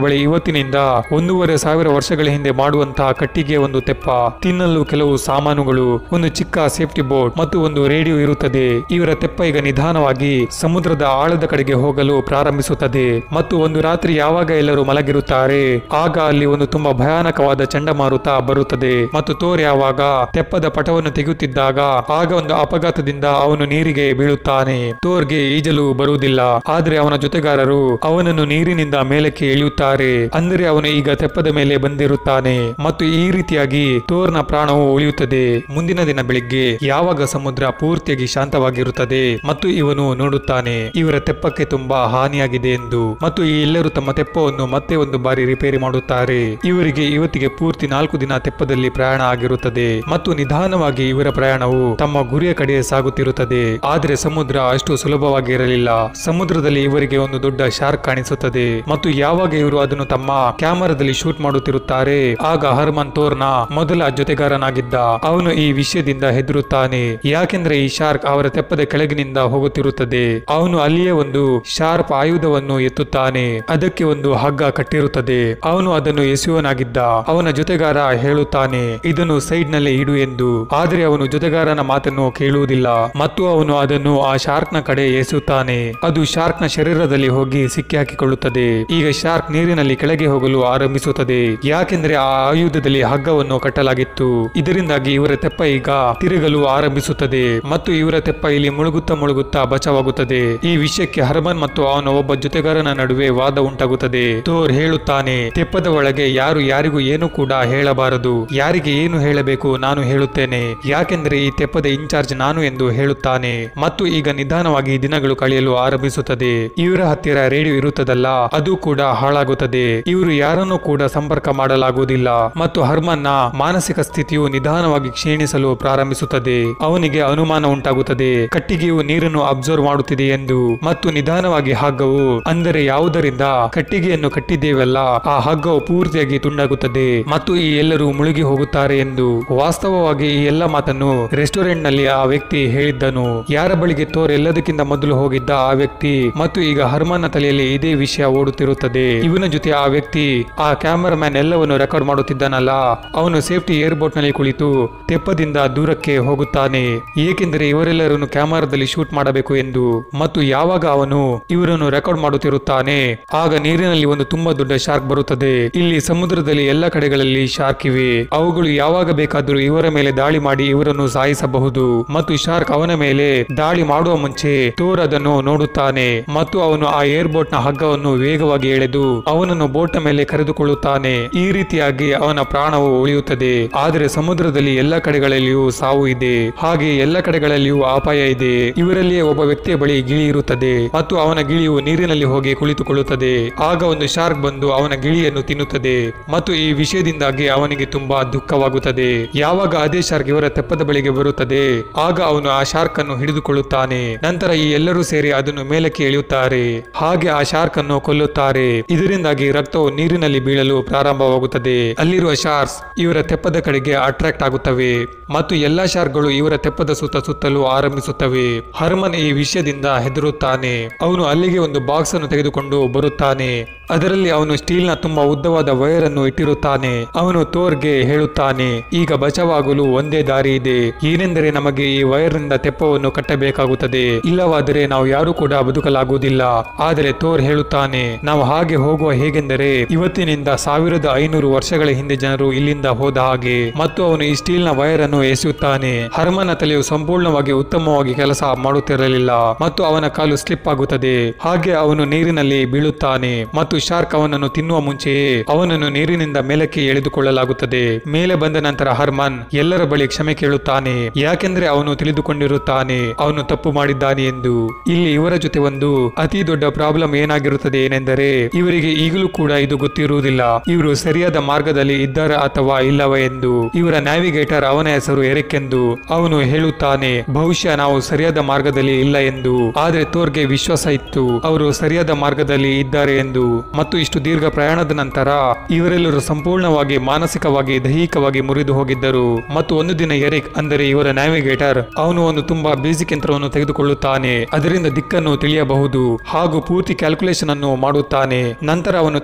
ಇವತ್ತಿನಿಂದ ಒಂದೂವರೆ ಸಾವಿರ ವರ್ಷಗಳ ಹಿಂದೆ ಮಾಡುವಂತಹ ಕಟ್ಟಿಗೆ ಒಂದು ತೆಪ್ಪ ತಿನ್ನಲು ಕೆಲವು ಸಾಮಾನುಗಳು ಒಂದು ಚಿಕ್ಕ ಸೇಫ್ಟಿ ಬೋಟ್ ಮತ್ತು ಒಂದು ರೇಡಿಯೋ ಇರುತ್ತದೆ ಇವರ ತೆಪ್ಪ ಈಗ ನಿಧಾನವಾಗಿ ಸಮುದ್ರದ ಆಳದ ಕಡೆಗೆ ಹೋಗಲು ಪ್ರಾರಂಭಿಸುತ್ತದೆ ಮತ್ತು ಒಂದು ರಾತ್ರಿ ಯಾವಾಗ ಎಲ್ಲರೂ ಮಲಗಿರುತ್ತಾರೆ ಆಗ ಅಲ್ಲಿ ಒಂದು ತುಂಬಾ ಭಯಾನಕವಾದ ಚಂಡಮಾರುತ ಬರುತ್ತದೆ ಮತ್ತು ತೋರ್ ಯಾವಾಗ ತೆಪ್ಪದ ಪಟವನ್ನು ತೆಗೆಯುತ್ತಿದ್ದಾಗ ಆಗ ಒಂದು ಅಪಘಾತದಿಂದ ಅವನು ನೀರಿಗೆ ಬೀಳುತ್ತಾನೆ ತೋರ್ಗೆ ಈಜಲು ಬರುವುದಿಲ್ಲ ಆದ್ರೆ ಅವನ ಜೊತೆಗಾರರು ಅವನನ್ನು ನೀರಿನಿಂದ ಮೇಲಕ್ಕೆ ಎಳೆಯುತ್ತಾರೆ ಅಂದರೆ ಅವನು ಈಗ ತೆಪ್ಪದ ಮೇಲೆ ಬಂದಿರುತ್ತಾನೆ ಮತ್ತು ಈ ರೀತಿಯಾಗಿ ತೋರ್ನ ಪ್ರಾಣವು ಉಳಿಯುತ್ತದೆ ಮುಂದಿನ ದಿನ ಬೆಳಿಗ್ಗೆ ಯಾವಾಗ ಸಮುದ್ರ ಪೂರ್ತಿಯಾಗಿ ಶಾಂತವಾಗಿರುತ್ತದೆ ಮತ್ತು ಇವನು ನೋಡುತ್ತಾನೆ ಇವರ ತೆಪ್ಪಕ್ಕೆ ತುಂಬಾ ಹಾನಿಯಾಗಿದೆ ಎಂದು ಮತ್ತು ಈ ಎಲ್ಲರೂ ತಮ್ಮ ತೆಪ್ಪವನ್ನು ಮತ್ತೆ ಒಂದು ಬಾರಿ ರಿಪೇರಿ ಮಾಡುತ್ತಾರೆ ಇವರಿಗೆ ಇವತ್ತಿಗೆ ಪೂರ್ತಿ ನಾಲ್ಕು ದಿನ ತೆಪ್ಪದಲ್ಲಿ ಪ್ರಯಾಣ ಆಗಿರುತ್ತದೆ ಮತ್ತು ನಿಧಾನವಾಗಿ ಇವರ ಪ್ರಯಾಣವು ತಮ್ಮ ಗುರಿಯ ಕಡೆ ಸಾಗುತ್ತಿರುತ್ತದೆ ಆದರೆ ಸಮುದ್ರ ಅಷ್ಟು ಸುಲಭವಾಗಿ ಇರಲಿಲ್ಲ ಸಮುದ್ರದಲ್ಲಿ ಇವರಿಗೆ ಒಂದು ದೊಡ್ಡ ಶಾರ್ಕ್ ಕಾಣಿಸುತ್ತದೆ ಮತ್ತು ಯಾವಾಗ ಇವರು ಅದನ್ನು ತಮ್ಮ ಕ್ಯಾಮರಾದಲ್ಲಿ ಶೂಟ್ ಮಾಡುತ್ತಿರುತ್ತಾರೆ ಆಗ ಹರ್ಮನ್ ತೋರ್ನ ಮೊದಲ ಜೊತೆಗಾರನಾಗಿದ್ದ ಅವನು ಈ ವಿಷಯದಿಂದ ಹೆದರುತ್ತಾನೆ ಯಾಕೆಂದ್ರೆ ಈ ಶಾರ್ಕ್ ಅವರ ತೆಪ್ಪದ ಕೆಳಗಿನಿಂದ ಹೋಗುತ್ತಿರುತ್ತದೆ ಅವನು ಅಲ್ಲಿಯೇ ಒಂದು ಶಾರ್ಪ್ ಆಯುಧವನ್ನು ಎತ್ತುತ್ತಾನೆ ಅದಕ್ಕೆ ಒಂದು ಹಗ್ಗ ಕಟ್ಟಿರುತ್ತದೆ ಅವನು ಅದನ್ನು ಎಸೆಯುವನಾಗಿದ್ದ ಅವನ ಜೊತೆಗಾರ ಹೇಳುತ್ತಾನೆ ಇದನ್ನು ಸೈಡ್ ನಲ್ಲಿ ಇಡು ಎಂದು ಆದ್ರೆ ಅವನು ಜೊತೆಗಾರನ ಮಾತನ್ನು ಕೇಳುವುದಿಲ್ಲ ಮತ್ತು ಅವನು ಅದನ್ನು ಆ ಶಾರ್ಕ್ ನ ಕಡೆ ಎಸೆಯುತ್ತಾನೆ ಅದು ಶಾರ್ಕ್ ನ ಶರೀರದಲ್ಲಿ ಹೋಗಿ ಸಿಕ್ಕಿ ಹಾಕಿಕೊಳ್ಳುತ್ತದೆ ಈಗ ಶಾರ್ಕ್ ನೀರಿನಲ್ಲಿ ಕೆಳಗೆ ಹೋಗಲು ಆರಂಭಿಸುತ್ತದೆ ಯಾಕೆಂದ್ರೆ ಆ ಆಯುಧದಲ್ಲಿ ಹಗ್ಗವನ್ನು ಕಟ್ಟಲಾಗಿತ್ತು ಇದರಿಂದಾಗಿ ಇವರ ತೆಪ್ಪ ಈಗ ತಿರುಗಲು ಆರಂಭಿಸುತ್ತದೆ ಮತ್ತು ಇವರ ತೆಪ್ಪ ಇಲ್ಲಿ ಮುಳುಗುತ್ತಾ ಮುಳುಗುತ್ತಾ ಬಚಾವಾಗುತ್ತದೆ ಈ ವಿಷಯಕ್ಕೆ ಹರ್ಮನ್ ಮತ್ತು ಅವನ ಒಬ್ಬ ಜೊತೆಗಾರನ ನಡುವೆ ವಾದ ಉಂಟಾಗುತ್ತದೆ ಥೋರ್ ಹೇಳುತ್ತಾನೆ ತೆಪ್ಪದ ಒಳಗೆ ಯಾರು ಯಾರಿಗೂ ಏನು ಕೂಡ ಹೇಳಬಾರದು ಯಾರಿಗೆ ಏನು ಹೇಳಬೇಕು ನಾನು ಹೇಳುತ್ತೇನೆ ಯಾಕೆಂದ್ರೆ ಈ ತೆಪ್ಪದ ಇನ್ಚಾರ್ಜ್ ನಾನು ಎಂದು ಹೇಳುತ್ತಾನೆ ಮತ್ತು ಈಗ ನಿಧಾನವಾಗಿ ದಿನಗಳು ಕಳೆಯಲು ಆರಂಭಿಸುತ್ತದೆ ಇವರ ಹತ್ತಿರ ರೇಡಿಯೋ ಇರುತ್ತದಲ್ಲ ಅದು ಕೂಡ ಹಾಳಾಗುತ್ತದೆ ಇವರು ಯಾರನ್ನೂ ಕೂಡ ಸಂಪರ್ಕ ಮಾಡಲಾಗುವುದಿಲ್ಲ ಮತ್ತು ಹರ್ಮನ್ನ ಮಾನಸಿಕ ಸ್ಥಿತಿಯು ನಿಧಾನವಾಗಿ ಕ್ಷೀಣಿಸಲು ಪ್ರಾರಂಭಿಸುತ್ತದೆ ಅವನಿಗೆ ಅನುಮಾನ ಉಂಟಾಗುತ್ತದೆ ಕಟ್ಟಿಗೆಯು ನೀರನ್ನು ಅಬ್ಸರ್ವ್ ಮಾಡುತ್ತಿದೆ ಎಂದು ಮತ್ತು ನಿಧಾನವಾಗಿ ಹಗ್ಗವು ಅಂದರೆ ಯಾವುದರಿಂದ ಕಟ್ಟಿಗೆಯನ್ನು ಕಟ್ಟಿದ್ದೇವಲ್ಲ ಆ ಹಗ್ಗವು ಪೂರ್ತಿಯಾಗಿ ತುಂಡಾಗುತ್ತದೆ ಮತ್ತು ಈ ಎಲ್ಲರೂ ಮುಳುಗಿ ಹೋಗುತ್ತಾರೆ ಎಂದು ವಾಸ್ತವವಾಗಿ ಈ ಎಲ್ಲ ಮಾತನ್ನು ರೆಸ್ಟೋರೆಂಟ್ ನಲ್ಲಿ ಆ ವ್ಯಕ್ತಿ ಹೇಳಿದ್ದನು ಯಾರ ಬಳಿಗೆ ತೋರ್ ಎಲ್ಲದಕ್ಕಿಂತ ಮೊದಲು ಹೋಗಿದ್ದ ಆ ವ್ಯಕ್ತಿ ಮತ್ತು ಈಗ ಹರ್ಮನ್ನ ತಲೆಯಲ್ಲಿ ಇದೇ ವಿಷಯ ಓಡುತ್ತಿರುತ್ತದೆ ಇವನ ಜೊತೆ ಆ ವ್ಯಕ್ತಿ ಆ ಕ್ಯಾಮರಾ ಮ್ಯಾನ್ ಎಲ್ಲವನ್ನು ರೆಕಾರ್ಡ್ ಮಾಡುತ್ತಿದ್ದಾನಲ್ಲ ಅವನು ಸೇಫ್ಟಿ ಏರ್ಬೋಟ್ ನಲ್ಲಿ ಕುಳಿತು ತೆಪ್ಪದಿಂದ ದೂರಕ್ಕೆ ಹೋಗುತ್ತಾನೆ ಏಕೆಂದರೆ ಇವರೆಲ್ಲರನ್ನು ಕ್ಯಾಮರಾದಲ್ಲಿ ಶೂಟ್ ಮಾಡಬೇಕು ಎಂದು ಮತ್ತು ಯಾವಾಗ ಅವನು ಇವರನ್ನು ರೆಕಾರ್ಡ್ ಮಾಡುತ್ತಿರುತ್ತಾನೆ ಆಗ ನೀರಿನಲ್ಲಿ ಒಂದು ತುಂಬಾ ದೊಡ್ಡ ಶಾರ್ಕ್ ಬರುತ್ತದೆ ಇಲ್ಲಿ ಸಮುದ್ರದಲ್ಲಿ ಎಲ್ಲ ಕಡೆಗಳಲ್ಲಿ ಶಾರ್ಕ್ ಇವೆ ಅವುಗಳು ಯಾವಾಗ ಬೇಕಾದರೂ ಇವರ ಮೇಲೆ ದಾಳಿ ಮಾಡಿ ಇವರನ್ನು ಸಾಯಿಸಬಹುದು ಮತ್ತು ಶಾರ್ಕ್ ಅವನ ಮೇಲೆ ದಾಳಿ ಮಾಡುವ ಮುಂಚೆ ತೋರ್ ಅದನ್ನು ನೋಡುತ್ತಾನೆ ಮತ್ತು ಅವನು ಆ ಏರ್ಬೋಟ್ ನ ಹಗ್ಗವನ್ನು ವೇಗವಾಗಿ ಎಳೆದು ಅವನನ್ನು ಬೋಟ್ ಮೇಲೆ ಕರೆದುಕೊಳ್ಳುತ್ತಾನೆ ಈ ರೀತಿಯಾಗಿ ಅವನ ಪ್ರಾಣವು ಉಳಿಯುತ್ತದೆ ಆದರೆ ಸಮುದ್ರದಲ್ಲಿ ಎಲ್ಲ ಕಡೆಗಳಲ್ಲಿಯೂ ಸಾವು ಇದೆ ಹಾಗೆ ಎಲ್ಲ ಕಡೆಗಳಲ್ಲಿಯೂ ಅಪಾಯ ಇದೆ ಇವರಲ್ಲಿಯೇ ಒಬ್ಬ ವ್ಯಕ್ತಿಯ ಬಳಿ ಗಿಳಿ ಇರುತ್ತದೆ ಮತ್ತು ಅವನ ಗಿಳಿಯು ನೀರಿನಲ್ಲಿ ಹೋಗಿ ಕುಳಿತುಕೊಳ್ಳುತ್ತದೆ ಆಗ ಒಂದು ಶಾರ್ಕ್ ಬಂದು ಅವನ ಗಿಳಿಯನ್ನು ತಿನ್ನುತ್ತದೆ ಮತ್ತು ಈ ವಿಷಯದಿಂದಾಗಿ ಅವನಿಗೆ ತುಂಬಾ ದುಃಖವಾಗುತ್ತದೆ ಯಾವಾಗ ಅದೇ ಶಾರ್ಕ್ ಇವರ ತೆಪ್ಪದ ಬಳಿಗೆ ಬರುತ್ತದೆ ಆಗ ಅವನು ಆ ಶಾರ್ಕ್ ಅನ್ನು ಹಿಡಿದುಕೊಳ್ಳುತ್ತಾನೆ ನಂತರ ಈ ಎಲ್ಲರೂ ಸೇರಿ ಅದನ್ನು ಮೇಲಕ್ಕೆ ಎಳೆಯುತ್ತಾರೆ ಹಾಗೆ ಆ ಶಾರ್ಕ್ ಅನ್ನು ಕೊಲ್ಲುತ್ತಾರೆ ಇದರಿಂದಾಗಿ ರಕ್ತವು ನೀರಿನಲ್ಲಿ ಬೀಳಲು ಪ್ರಾರಂಭವಾಗುತ್ತದೆ ಅಲ್ಲಿರುವ ಶಾರ್ಕ್ಸ್ ಇವರ ತೆಪ್ಪದ ಕಡೆಗೆ ಅಟ್ರಾಕ್ಟ್ ಆಗುತ್ತವೆ ಮತ್ತು ಎಲ್ಲಾ ಶಾರ್ಕ್ಗಳು ಇವರ ತೆಪ್ಪದ ಸುತ್ತ ಸುತ್ತಲು ಆರಂಭಿಸುತ್ತವೆ ಹರ್ಮನ್ ಈ ವಿಷಯದಿಂದ ಹೆದರುತ್ತಾನೆ ಅವನು ಅಲ್ಲಿಗೆ ಒಂದು ಬಾಕ್ಸ್ ಅನ್ನು ತೆಗೆದುಕೊಂಡು ಬರುತ್ತಾನೆ ಅದರಲ್ಲಿ ಅವನು ಸ್ಟೀಲ್ನ ತುಂಬಾ ಉದ್ದವಾದ ವೈರ್ ಅನ್ನು ಇಟ್ಟಿರುತ್ತಾನೆ ಅವನು ತೋರ್ಗೆ ಹೇಳುತ್ತಾನೆ ಈಗ ಬಚಾವಾಗಲು ಒಂದೇ ದಾರಿ ಇದೆ ಏನೆಂದರೆ ನಮಗೆ ಈ ವೈರ್ನಿಂದ ತೆಪ್ಪವನ್ನು ಕಟ್ಟಬೇಕಾಗುತ್ತದೆ ಇಲ್ಲವಾದರೆ ನಾವು ಯಾರು ಕೂಡ ಬದುಕಲಾಗುವುದಿಲ್ಲ ಆದರೆ ತೋರ್ ಹೇಳುತ್ತಾನೆ ನಾವು ಹಾಗೆ ಹೋಗುವ ಹೇಗೆಂದರೆ ಇವತ್ತಿನಿಂದ ಸಾವಿರದ ಐನೂರು ವರ್ಷಗಳ ಹಿಂದೆ ಜನರು ಇಲ್ಲಿಂದ ಹೋದ ಹಾಗೆ ಮತ್ತು ಅವನು ಈ ಸ್ಟೀಲ್ನ ವೈರ್ ಅನ್ನು ಎಸೆಯುತ್ತಾನೆ ಹರ್ಮನ ತಲೆಯು ಸಂಪೂರ್ಣವಾಗಿ ಉತ್ತಮವಾಗಿ ಕೆಲಸ ಮಾಡುತ್ತಿರಲಿಲ್ಲ ಮತ್ತು ಅವನ ಕಾಲು ಸ್ಲಿಪ್ ಆಗುತ್ತದೆ ಹಾಗೆ ಅವನು ನೀರಿನಲ್ಲಿ ಬೀಳುತ್ತಾನೆ ಮತ್ತು ಶಾರ್ಕ್ ಅವನನ್ನು ತಿನ್ನುವ ಮುಂಚೆಯೇ ಅವನನ್ನು ನೀರಿನಿಂದ ಮೇಲಕ್ಕೆ ಎಳೆದುಕೊಳ್ಳಲಾಗುತ್ತದೆ ಮೇಲೆ ಬಂದ ನಂತರ ಹರ್ಮನ್ ಎಲ್ಲರ ಬಳಿ ಕ್ಷಮೆ ಕೇಳುತ್ತಾನೆ ಯಾಕೆಂದ್ರೆ ಅವನು ತಿಳಿದುಕೊಂಡಿರುತ್ತಾನೆ ಅವನು ತಪ್ಪು ಮಾಡಿದ್ದಾನೆ ಎಂದು ಇಲ್ಲಿ ಇವರ ಜೊತೆ ಒಂದು ಅತಿ ದೊಡ್ಡ ಪ್ರಾಬ್ಲಮ್ ಏನಾಗಿರುತ್ತದೆ ಏನೆಂದರೆ ಇವರಿಗೆ ಈಗಲೂ ಕೂಡ ಇದು ಗೊತ್ತಿರುವುದಿಲ್ಲ ಇವರು ಸರಿಯಾದ ಮಾರ್ಗದಲ್ಲಿ ಇದ್ದಾರಾ ಅಥವಾ ಇಲ್ಲವ ಎಂದು ಇವರ ನ್ಯಾವಿಗೇಟರ್ ಅವನ ಹೆಸರು ಎರಿಕ್ ಎಂದು ಅವನು ಹೇಳುತ್ತಾನೆ ಬಹುಶಃ ನಾವು ಸರಿಯಾದ ಮಾರ್ಗದಲ್ಲಿ ಇಲ್ಲ ಎಂದು ಆದ್ರೆ ತೋರ್ಗೆ ವಿಶ್ವಾಸ ಇತ್ತು ಅವರು ಸರಿಯಾದ ಮಾರ್ಗದಲ್ಲಿ ಇದ್ದಾರೆ ಎಂದು ಮತ್ತು ಇಷ್ಟು ದೀರ್ಘ ಪ್ರಯಾಣದ ನಂತರ ಇವರೆಲ್ಲರೂ ಸಂಪೂರ್ಣವಾಗಿ ಮಾನಸಿಕವಾಗಿ ದೈಹಿಕವಾಗಿ ಮುರಿದು ಹೋಗಿದ್ದರು ಮತ್ತು ಒಂದು ದಿನ ಎರಿಕ್ ಅಂದರೆ ಇವರ ನ್ಯಾವಿಗೇಟರ್ ಅವನು ಒಂದು ತುಂಬಾ ಬೇಸಿಕ್ ಯಂತ್ರವನ್ನು ತೆಗೆದುಕೊಳ್ಳುತ್ತಾನೆ ಅದರಿಂದ ದಿಕ್ಕನ್ನು ತಿಳಿಯಬಹುದು ಹಾಗೂ ಪೂರ್ತಿ ಕ್ಯಾಲ್ಕುಲೇಷನ್ ಅನ್ನು ಮಾಡುತ್ತಾನೆ ನಂತರ ಅವನು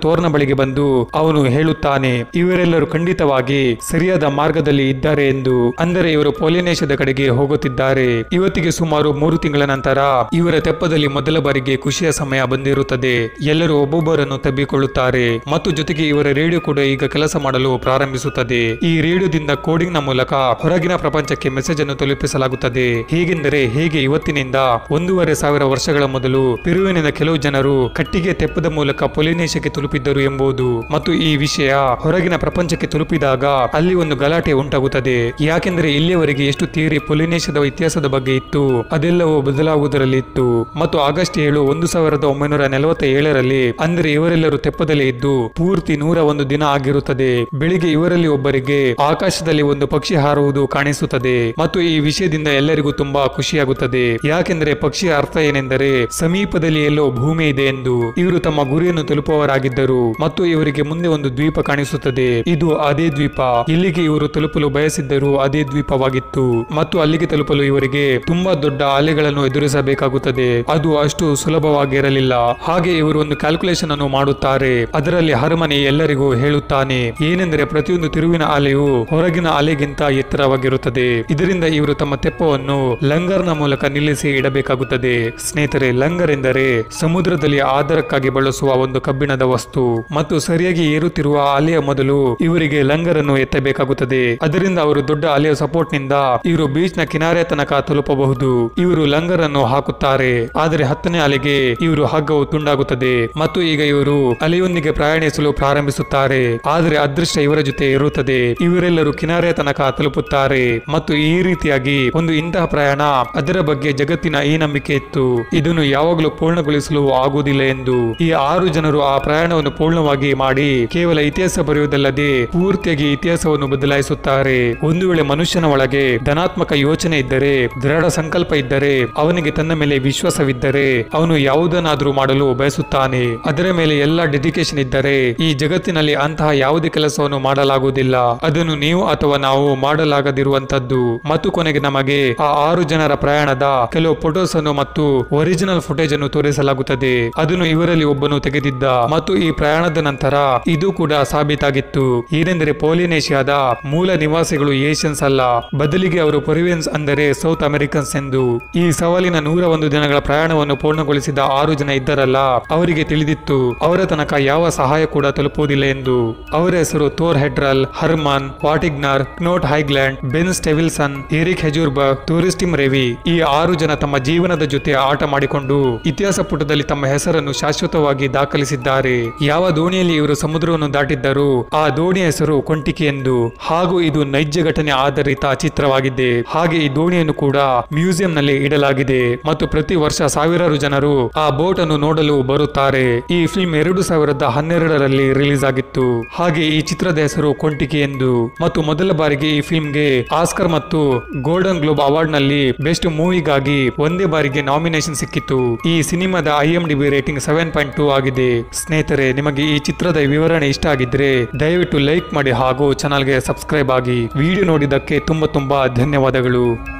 ತೋರ್ನ ಬಳಿಗೆ ಬಂದು ಅವನು ಹೇಳುತ್ತಾನೆ ಇವರೆಲ್ಲರೂ ಖಂಡಿತವಾಗಿ ಸರಿಯಾದ ಮಾರ್ಗದಲ್ಲಿ ಇದ್ದಾರೆ ಎಂದು ಅಂದರೆ ಇವರು ಪೊಲಿನೇಷ್ಯಾದ ಕಡೆಗೆ ಹೋಗುತ್ತಿದ್ದಾರೆ ಇವತ್ತಿಗೆ ಸುಮಾರು ಮೂರು ತಿಂಗಳ ನಂತರ ಇವರ ತೆಪ್ಪದಲ್ಲಿ ಮೊದಲ ಬಾರಿಗೆ ಖುಷಿಯ ಸಮಯ ಬಂದಿರುತ್ತದೆ ಎಲ್ಲರೂ ಒಬ್ಬೊಬ್ಬರನ್ನು ತಬ್ಬಿಕೊಳ್ಳುತ್ತಾರೆ ಮತ್ತು ಜೊತೆಗೆ ಇವರ ರೇಡಿಯೋ ಕೂಡ ಈಗ ಕೆಲಸ ಮಾಡಲು ಪ್ರಾರಂಭಿಸುತ್ತದೆ ಈ ರೇಡಿಯೋದಿಂದ ಕೋಡಿಂಗ್ ನ ಮೂಲಕ ಹೊರಗಿನ ಪ್ರಪಂಚಕ್ಕೆ ಮೆಸೇಜ್ ಅನ್ನು ತಲುಪಿಸಲಾಗುತ್ತದೆ ಹೇಗೆಂದರೆ ಹೇಗೆ ಇವತ್ತಿನಿಂದ ಒಂದೂವರೆ ಸಾವಿರ ವರ್ಷಗಳ ಮೊದಲು ಪೆರುವಿನಿಂದ ಕೆಲವು ಜನರು ಕಟ್ಟಿಗೆ ತೆಪ್ಪದ ಮೂಲಕ ಪೊಲಿನೇಷ್ಯಾಕ್ಕೆ ತಲುಪಿದ್ದರು ಎಂಬುದು ಮತ್ತು ಈ ವಿಷಯ ಹೊರಗಿನ ಪ್ರಪಂಚಕ್ಕೆ ತಲುಪಿದಾಗ ಅಲ್ಲಿ ಒಂದು ಗಲಾಟೆ ಉಂಟಾಗುತ್ತದೆ ಯಾಕೆಂದರೆ ಇಲ್ಲಿಯವರೆಗೆ ಎಷ್ಟು ಥಿಯರಿ ಪೊಲಿನೇಷ್ಯಾದ ಇತಿಹಾಸದ ಬಗ್ಗೆ ಇತ್ತು ಅದೆಲ್ಲವೂ ಬದಲಾಗುವುದರಲ್ಲಿತ್ತು ಮತ್ತು ಆಗಸ್ಟ್ ಏಳು ಒಂದು ಸಾವಿರದ ಒಂಬೈನೂರ ನಲವತ್ತ ಏಳರಲ್ಲಿ ಅಂದರೆ ಇವರೆಲ್ಲರೂ ತೆಪ್ಪದಲ್ಲಿ ಇದ್ದು ಪೂರ್ತಿ ನೂರ ಒಂದು ದಿನ ಆಗಿರುತ್ತದೆ ಬೆಳಿಗ್ಗೆ ಇವರಲ್ಲಿ ಒಬ್ಬರಿಗೆ ಆಕಾಶದಲ್ಲಿ ಒಂದು ಪಕ್ಷಿ ಹಾರುವುದು ಕಾಣಿಸುತ್ತದೆ ಮತ್ತು ಈ ವಿಷಯದಿಂದ ಎಲ್ಲರಿಗೂ ತುಂಬಾ ಖುಷಿಯಾಗುತ್ತದೆ ಯಾಕೆಂದರೆ ಪಕ್ಷಿಯ ಅರ್ಥ ಏನೆಂದರೆ ಸಮೀಪದಲ್ಲಿ ಎಲ್ಲೋ ಭೂಮಿ ಇದೆ ಎಂದು ಇವರು ತಮ್ಮ ಗುರಿಯನ್ನು ತಲುಪುವವರಾಗಿದ್ದರು ಮತ್ತು ಇವರಿಗೆ ಮುಂದೆ ಒಂದು ದ್ವೀಪ ಕಾಣಿಸುತ್ತದೆ ಇದು ಅದೇ ದ್ವೀಪ ಇಲ್ಲಿಗೆ ಇವರು ತಲುಪಲು ಬಯಸಿದ್ದರು ಅದೇ ದ್ವೀಪವಾಗಿತ್ತು ಮತ್ತು ಅಲ್ಲಿಗೆ ತಲುಪಲು ಇವರಿಗೆ ತುಂಬಾ ದೊಡ್ಡ ಅಲೆಗಳನ್ನು ಎದುರಿಸಬೇಕಾಗುತ್ತದೆ ಅದು ಅಷ್ಟು ಸುಲಭವಾಗಿರಲಿಲ್ಲ ಹಾಗೆ ಇವರು ಒಂದು ಕ್ಯಾಲ್ಕುಲೇಷನ್ ಅನ್ನು ಮಾಡುತ್ತಾರೆ ಅದರಲ್ಲಿ ಹರಮನೆ ಎಲ್ಲರಿಗೂ ಹೇಳುತ್ತಾನೆ ಏನೆಂದರೆ ಪ್ರತಿಯೊಂದು ತಿರುವಿನ ಅಲೆಯು ಹೊರಗಿನ ಅಲೆಗಿಂತ ಎತ್ತರವಾಗಿರುತ್ತದೆ ಇದರಿಂದ ಇವರು ತಮ್ಮ ತೆಪ್ಪವನ್ನು ಲಂಗರ್ನ ಮೂಲಕ ನಿಲ್ಲಿಸಿ ಇಡಬೇಕಾಗುತ್ತದೆ ಸ್ನೇಹಿತರೆ ಲಂಗರ್ ಎಂದರೆ ಸಮುದ್ರದಲ್ಲಿ ಆಧಾರಕ್ಕಾಗಿ ಬಳಸುವ ಒಂದು ಕಬ್ಬಿಣದ ವಸ್ತು ಮತ್ತು ಸರಿಯಾಗಿ ಏರುತ್ತಿರುವ ಅಲೆಯ ಮೊದಲು ಇವರಿಗೆ ಲಂಗರ್ ಅನ್ನು ಎತ್ತಬೇಕಾಗುತ್ತದೆ ಅದರಿಂದ ಅವರು ದೊಡ್ಡ ಅಲೆಯ ಸಪೋರ್ಟ್ ನಿಂದ ಇವರು ಬೀಚ್ ನ ಕಿನಾರೆ ತನಕ ತಲುಪಬಹುದು ಇವರು ಲಂಗರ್ ಅನ್ನು ಹಾಕುತ್ತಾರೆ ಆದರೆ ಹತ್ತನೇ ಅಲೆಗೆ ಇವರು ಹಗ್ಗವು ತುಂಡಾಗುತ್ತದೆ ಮತ್ತು ಈಗ ಇವರು ಅಲೆಯೊಂದಿಗೆ ಪ್ರಯಾಣಿಸಲು ಪ್ರಾರಂಭಿಸುತ್ತಾರೆ ಆದರೆ ಅದೃಷ್ಟ ಇವರ ಜೊತೆ ಇರುತ್ತದೆ ಇವರೆಲ್ಲರೂ ಕಿನಾರೆ ತನಕ ತಲುಪುತ್ತಾರೆ ಮತ್ತು ಈ ರೀತಿಯಾಗಿ ಒಂದು ಇಂತಹ ಪ್ರಯಾಣ ಅದರ ಬಗ್ಗೆ ಜಗತ್ತಿನ ಈ ನಂಬಿಕೆ ಇತ್ತು ಇದನ್ನು ಯಾವಾಗಲೂ ಪೂರ್ಣಗೊಳಿಸಲು ಆಗುವುದಿಲ್ಲ ಎಂದು ಈ ಆರು ಜನರು ಆ ಪ್ರಯಾಣವನ್ನು ಪೂರ್ಣವಾಗಿ ಮಾಡಿ ಕೇವಲ ಇತಿಹಾಸ ಬರೆಯುವುದಲ್ಲದೆ ಪೂರ್ತಿಯಾಗಿ ಇತಿಹಾಸವನ್ನು ಬದಲಾಯಿಸುತ್ತಾರೆ ಒಂದು ವೇಳೆ ಮನುಷ್ಯನ ಒಳಗೆ ಧನಾತ್ಮಕ ಯೋಚನೆ ಇದ್ದರೆ ದೃಢ ಸಂಕಲ್ಪ ಇದ್ದರೆ ಅವನಿಗೆ ತನ್ನ ಮೇಲೆ ವಿಶ್ವಾಸವಿದ್ದರೆ ಅವನು ಯಾವುದನ್ನಾದರೂ ಮಾಡಲು ಬಯಸುತ್ತಾನೆ ಅದರ ಮೇಲೆ ಎಲ್ಲ ಡೆಡಿಕೇಶನ್ ಇದ್ದರೆ ಈ ಜಗತ್ತಿನಲ್ಲಿ ಅಂತಹ ಯಾವುದೇ ಕೆಲಸವನ್ನು ಮಾಡಲಾಗುವುದಿಲ್ಲ ಅದನ್ನು ನೀವು ಅಥವಾ ನಾವು ಮಾಡಲಾಗದಿರುವಂತದ್ದು ಮತ್ತು ಕೊನೆಗೆ ನಮಗೆ ಆ ಆರು ಜನರ ಪ್ರಯಾಣದ ಕೆಲವು ಫೋಟೋಸ್ ಅನ್ನು ಮತ್ತು ಒರಿಜಿನಲ್ ಫುಟೇಜ್ ಅನ್ನು ತೋರಿಸಲಾಗುತ್ತದೆ ಅದನ್ನು ಇವರಲ್ಲಿ ಒಬ್ಬನು ತೆಗೆದಿದ್ದ ಮತ್ತು ಈ ಪ್ರಯಾಣದ ನಂತರ ಇದು ಕೂಡ ಸಾಬೀತಾಗಿತ್ತು ಏನೆಂದರೆ ಪೋಲಿನೇಷಿಯಾದ ಮೂಲ ನಿವಾಸಿಗಳು ಏಷ್ಯನ್ಸ್ ಅಲ್ಲ ಬದಲಿಗೆ ಅವರು ಪೊರಿವಿಯನ್ಸ್ ಅಂದರೆ ಸೌತ್ ಅಮೆರಿಕನ್ಸ್ ಎಂದು ಈ ಸವಾಲಿನ ನೂರ ಒಂದು ದಿನಗಳ ಪ್ರಯಾಣವನ್ನು ಪೂರ್ಣಗೊಳಿಸಿದ ಆರು ಜನ ಇದ್ದರಲ್ಲ ಅವರಿಗೆ ತಿಳಿದಿತ್ತು ಅವರ ತನಕ ಯಾವ ಸಹಾಯ ಕೂಡ ತಲುಪುವುದಿಲ್ಲ ಎಂದು ಅವರ ಹೆಸರು Thor Heyerdahl Herman Watzinger Knut Haugland Bengt Danielsson Erik Hesselberg Torstein Raaby ಈ ಆರು ಜನ ತಮ್ಮ ಜೀವನದ ಜೊತೆ ಆಟ ಮಾಡಿಕೊಂಡು ಇತಿಹಾಸ ಪುಟದಲ್ಲಿ ತಮ್ಮ ಹೆಸರನ್ನು ಶಾಶ್ವತವಾಗಿ ದಾಖಲಿಸಿದ್ದಾರೆ ಯಾವ ದೋಣಿಯಲ್ಲಿ ಇವರು ಸಮುದ್ರವನ್ನು ದಾಟಿದ್ದರು ಆ ದೋಣಿಯ ಹೆಸರು ಕೊಂಟಿಕೆ ಎಂದು ಹಾಗೂ ಇದು ನೈಜ ಘಟನೆ ಆಧಾರಿತ ಚಿತ್ರವಾಗಿದೆ ಹಾಗೆ ಈ ದೋಣಿಯನ್ನು ಕೂಡ ಮ್ಯೂಸಿಯಂ ನಲ್ಲಿ ಇಡಲಾಗಿದೆ ಮತ್ತು ಪ್ರತಿ ವರ್ಷ ಸಾವಿರಾರು ಜನರು ಆ ಬೋಟ್ ಅನ್ನು ನೋಡಲು ಬರುತ್ತಾರೆ ಈ ಫಿಲ್ಮ್ ಎರಡು ಸಾವಿರದ ಹನ್ನೆರಡರಲ್ಲಿ ರಿಲೀಸ್ ಆಗಿತ್ತು ಹಾಗೆ ಈ ಚಿತ್ರದ ಹೆಸರು ಕೊಂಟಿಕೆ ಎಂದು ಮತ್ತು ಮೊದಲ ಬಾರಿಗೆ ಈ ಫಿಲ್ಮ್ಗೆ ಆಸ್ಕರ್ ಮತ್ತು ಗೋಲ್ಡನ್ ಗ್ಲೋಬ್ ಅವಾರ್ಡ್ ನಲ್ಲಿ ಬೆಸ್ಟ್ ಮೂವಿಗಾಗಿ ಒಂದೇ ಬಾರಿಗೆ ನಾಮಿನೇಷನ್ ಸಿಕ್ಕಿತ್ತು ಈ ಸಿನಿಮಾದ I M D B rating seven point two ಆಗಿದೆ ಸ್ನೇಹಿತರೆ ನಿಮಗೆ ಈ ಚಿತ್ರದ ವಿವರಣೆ ಇಷ್ಟ ಆಗಿದ್ರೆ ದಯವಿಟ್ಟು ಲೈಕ್ ಮಾಡಿ ಹಾಗೂ ಚಾನಲ್ಗೆ ಸಬ್ಸ್ಕ್ರೈಬ್ ಆಗಿ ವಿಡಿಯೋ ನೋಡಿದ್ದಕ್ಕೆ ತುಂಬಾ ತುಂಬಾ ಧನ್ಯವಾದಗಳು